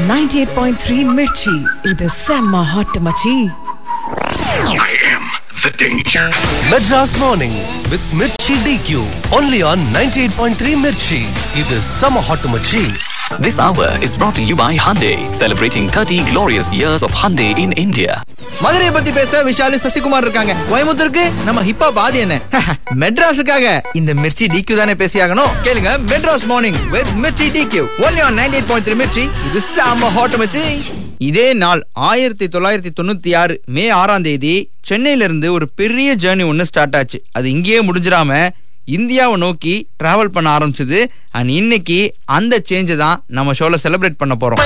98.3 Mirchi. இது செம்ம hot மச்சி I am the danger. Madras Morning with Mirchi DQ. Only on 98.3 Mirchi. இது Summer Hot Mirchi. This hour is brought to you by Hyundai, celebrating 30 glorious years of Hyundai in India. மதுரையை பத்தி பேச விஷாலு சசிகுமார் இருக்காங்க கோயம்புத்தூருக்கு நம்ம ஹிப்பா பாதி என்ன மெட்ராஸுக்காக இந்த மிர்ச்சி டிக்யூ தானே பேசியாகணும் கேளுங்க Madras morning with Mirchi DQ only on ninety eight point three Mirchi இது சாம ஹாட் மச்சி இதே நாள் ஆயிரத்தி தொள்ளாயிரத்தி தொண்ணூத்தி ஆறு மே ஆறாம் தேதி சென்னையில இருந்து ஒரு பெரிய ஜேர்னி ஒன்று ஸ்டார்ட் ஆச்சு அது இங்கேயே முடிஞ்சிடாம இந்தியாவை நோக்கி டிராவல் பண்ண ஆரம்பிச்சது அண்ட் இன்னைக்கு அந்த சேஞ்சை தான் நம்ம ஷோல செலிப்ரேட் பண்ண போறோம்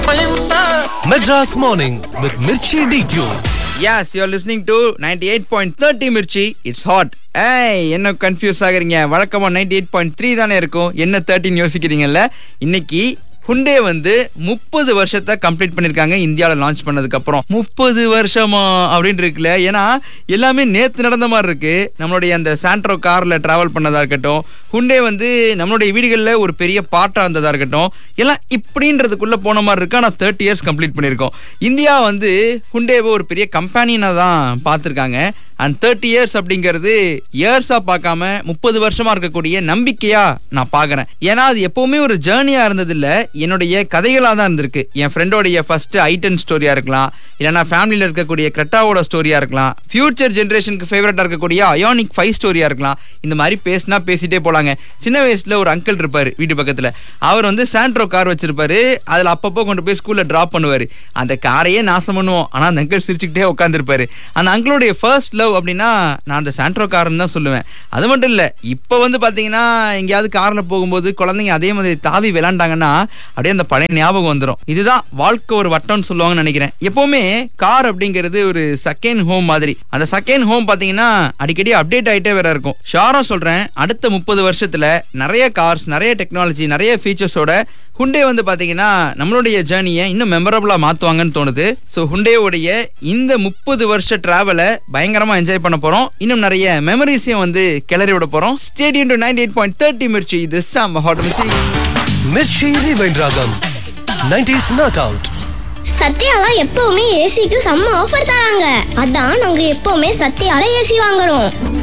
Madras Morning with Mirchi DQ. Yes, you're listening to 98.30 Mirchi it's hot ஏய் என்ன கன்ஃபியூஸ் ஆகுறீங்க வழக்கமா 98.3 தானே இருக்கும் என்ன தேர்ட்டின் யோசிக்கிறீங்கல்ல இன்னைக்கு ஹுண்டே வந்து முப்பது வருஷத்தை கம்ப்ளீட் பண்ணிருக்காங்க இந்தியாவில் லான்ச் பண்ணதுக்கு அப்புறம் முப்பது வருஷமா அப்படின்னு இருக்குல்ல ஏன்னா எல்லாமே நேத்து நடந்த மாதிரி இருக்கு நம்மளுடைய அந்த சாண்ட்ரோ கார்ல டிராவல் பண்ணதா இருக்கட்டும் ஹுண்டே வந்து நம்மளுடைய வீடுகளில் ஒரு பெரிய பாட்டா இருந்ததா இருக்கட்டும் எல்லாம் இப்படின்றதுக்குள்ள போன மாதிரி இருக்கு ஆனால் தேர்ட்டி இயர்ஸ் கம்ப்ளீட் பண்ணியிருக்கோம் இந்தியா வந்து ஹுண்டேவை ஒரு பெரிய கம்பெனினா தான் பார்த்துருக்காங்க அண்ட் தேர்ட்டி இயர்ஸ் அப்படிங்கிறது இயர்ஸாக பார்க்காம முப்பது வருஷமா இருக்கக்கூடிய நம்பிக்கையா நான் பார்க்குறேன் ஏன்னா அது எப்பவுமே ஒரு ஜேர்னியாக இருந்ததில்ல என்னுடைய கதைகளாக தான் இருந்திருக்கு என் ஃப்ரெண்டோடைய ஃபர்ஸ்ட் ஐட்டன் ஸ்டோரியாக இருக்கலாம் இல்லைனா ஃபேமிலியில் இருக்கக்கூடிய கிரெட்டாவோட ஸ்டோரியாக இருக்கலாம் ஃபியூச்சர் ஜென்ரேஷனுக்கு ஃபேவரட்டாக இருக்கக்கூடிய அயானிக் ஃபைவ் ஸ்டோரியாக இருக்கலாம் இந்த மாதிரி பேசினா பேசிட்டே போலாங்க சின்ன வயசுல ஒரு அங்கிள் இருப்பாரு வீட்டு பக்கத்தில் அவர் வந்து சாண்ட்ரோ கார் வச்சிருப்பாரு அதில் அப்பப்போ கொண்டு போய் ஸ்கூலில் ட்ராப் பண்ணுவார் அந்த காரையே நாசம் பண்ணுவோம் ஆனால் அந்த அங்கிள் சிரிச்சுக்கிட்டே உட்காந்துருப்பாரு அந்த அங்கிளுடைய ஃபர்ஸ்ட் லவ் அப்படின்னா நான் அந்த சாண்ட்ரோ கார்னு தான் சொல்லுவேன் அது மட்டும் இல்லை இப்போ வந்து பார்த்தீங்கன்னா எங்கேயாவது காரில் போகும்போது குழந்தைங்க அதே மாதிரி தாவி விளாண்டாங்கன்னா அப்படியே அந்த பழைய ஞாபகம் வந்துடும் இதுதான் வாழ்க்கை ஒரு வட்டம்னு சொல்லுவாங்கன்னு நினைக்கிறேன் எப்பவுமே கார் அப்படிங்கிறது ஒரு செகண்ட் ஹோம் மாதிரி அந்த செகண்ட் ஹோம் பார்த்தீங்கன்னா அடிக்கடி அப்டேட் ஆகிட்டே வேற இருக்கும் ஷாரா சொல்கிறேன் அடுத்த முப்பது வருஷத்தில் நிறைய கார்ஸ் நிறைய டெக்னாலஜி நிறைய ஃபீச்சர்ஸோட ஹுண்டே வந்து பார்த்தீங்கன்னா நம்மளுடைய ஜேர்னியை இன்னும் மெமரபுளாக மாற்றுவாங்கன்னு தோணுது ஸோ ஹுண்டேவுடைய இந்த முப்பது வருஷ ட்ராவலை பயங்கரமாக என்ஜாய் பண்ண போகிறோம் இன்னும் நிறைய மெமரிஸையும் வந்து கிளறி விட போகிறோம் stadium to ninety eight point thirty Mirchi இது சாம் hot Mirchi Mirchi Rewind Ragam. 90s Not Out. சத்யாலாம் எப்பவுமே ஏசிக்கு செம்ம ஆஃபர் தராங்க அதான் நாங்க எப்பவுமே சத்யால ஏசி வாங்குறோம்